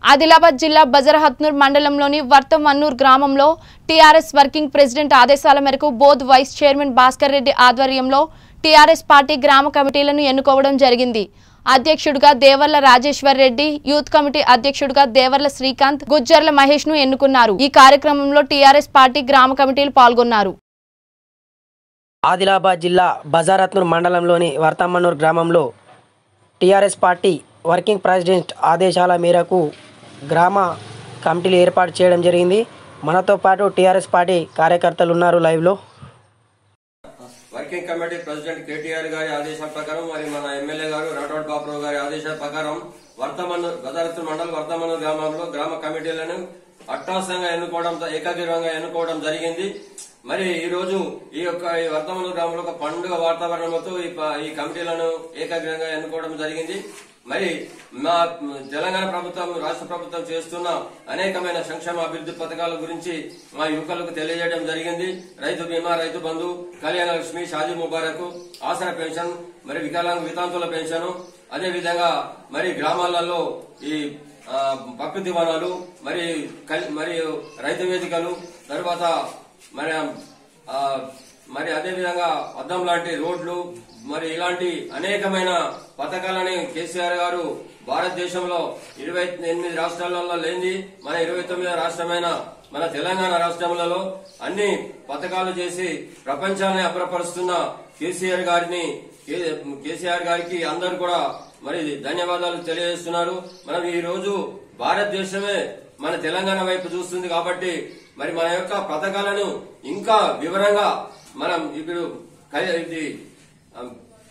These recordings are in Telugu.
ఆదిలాబాద్ జిల్లా బజరహత్నూర్ మండలంలోని వర్తమన్నూర్ గ్రామంలో టీఆర్ఎస్ వర్కింగ్ ప్రెసిడెంట్ ఆదేశాల మేరకు బోధ్ వైస్ చైర్మన్ భాస్కర్ రెడ్డి ఆధ్వర్యంలో టీఆర్ఎస్ పార్టీ గ్రామ కమిటీలను ఎన్నుకోవడం జరిగింది అధ్యక్షుడిగా దేవర్ల రాజేశ్వర్ రెడ్డి యూత్ కమిటీ అధ్యక్షుడిగా దేవర్ల శ్రీకాంత్ గుజ్జర్ల మహేష్ ను ఎన్నుకున్నారు ఈ కార్యక్రమంలో టీఆర్ఎస్ పార్టీ గ్రామ కమిటీలు పాల్గొన్నారు ఆదిలాబాద్ జిల్లా బజారత్నూర్ మండలంలోని వర్తమ్మన్నూర్ గ్రామంలో టీఆర్ఎస్ పార్టీ వర్కింగ్ ప్రెసిడెంట్ ఆదేశాల మేరకు గ్రామ కమిటీలు ఏర్పాటు చేయడం జరిగింది మనతో పాటు టీఆర్ఎస్ పార్టీ కార్యకర్తలు ఉన్నారు లైవ్లో వర్కింగ్ కమిటీ ప్రెసిడెంట్ కేటీఆర్ గారి ఆదేశాల ప్రకారం మరి మన ఎమ్మెల్యే గారు రాఠోడ్ బాబురావు గారి ఆదేశాల ప్రకారం వర్తమన్ గదారత్తు మండలం వర్తమన్ గ్రామంలో గ్రామ కమిటీలను అట్టాసంగా ఎన్నుకోవడం ఏకాగ్రీవంగా ఎన్నుకోవడం జరిగింది మరి ఈ రోజు ఈ యొక్క ఈ వర్తమన్ గ్రామంలో ఒక పండుగ వాతావరణంతో ఈ ప- ఈ కమిటీలను ఏకాగ్రంగా ఎన్నుకోవడం జరిగింది మరి మా తెలంగాణ ప్రభుత్వం రాష్ట్ర ప్రభుత్వం చేస్తున్న అనేకమైన సంక్షేమ అభివృద్ధి పథకాల గురించి మా యువకులకు తెలియజేయడం జరిగింది రైతు బీమా రైతు బంధు కళ్యాణ లక్ష్మి షాజీ ముబారక్ ఆసరా పెన్షన్ మరి వికలాంగ వితాంతుల పెన్షన్ అదే విధంగా మరి గ్రామాలలో ఈ ఆ, ప్రకృతి వనాలు మరి కల్- మరియు రైతు వేదికలు తర్వాత మరి ఆ, మరి అదే విధంగా అద్దం లాంటి రోడ్లు మరి ఇలాంటి అనేకమైన పథకాలని కేసీఆర్ గారు భారతదేశంలో ఇరవై ఎనిమిది రాష్ట్రాలలో లేనిది మన ఇరవై తొమ్మిదో రాష్ట్రమైన మన తెలంగాణ రాష్ట్రములలో అన్ని పథకాలు చేసి ప్రపంచాన్ని అప్రపరుస్తున్న కేసీఆర్ గారిని కే- కేసీఆర్ గారికి అందరూ కూడా మరి ధన్యవాదాలు తెలియజేస్తున్నారు మనం ఈ రోజు భారతదేశమే మన తెలంగాణ వైపు చూస్తుంది కాబట్టి మరి మన యొక్క పథకాలను ఇంకా వివరంగా మనం ఇప్పుడు కలి- ఇది ఆ,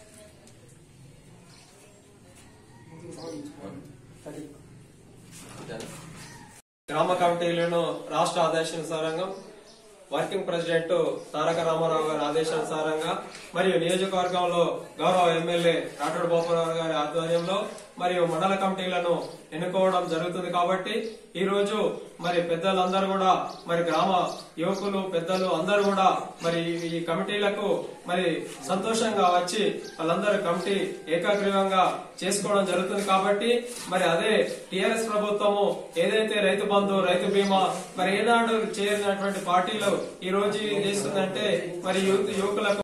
గ్రామ కమిటీలను రాష్ట్ర ఆదేశానుసారంగా వర్కింగ్ ప్రెసిడెంట్ తారక రామారావు గారి ఆదేశానుసారంగా మరియు నియోజకవర్గంలో గౌరవ ఎమ్మెల్యే రాఠోడ్ బాపురావు గారి ఆధ్వర్యంలో మరియు మండల కమిటీలను ఎన్నుకోవడం జరుగుతుంది కాబట్టి ఈ రోజు మరి పెద్దలందరూ కూడా మరి గ్రామ యువకులు పెద్దలు అందరూ కూడా మరి ఈ కమిటీలకు మరి సంతోషంగా వచ్చి వాళ్ళందరూ కమిటీ ఏకాగ్రీవంగా చేసుకోవడం జరుగుతుంది కాబట్టి మరి అదే టిఆర్ఎస్ ప్రభుత్వము ఏదైతే రైతు బంధు రైతు బీమా మరి ఏనాడు చేరినటువంటి పార్టీలు ఈ రోజు ఏం చేస్తుందంటే మరి యూత్ యువకులకు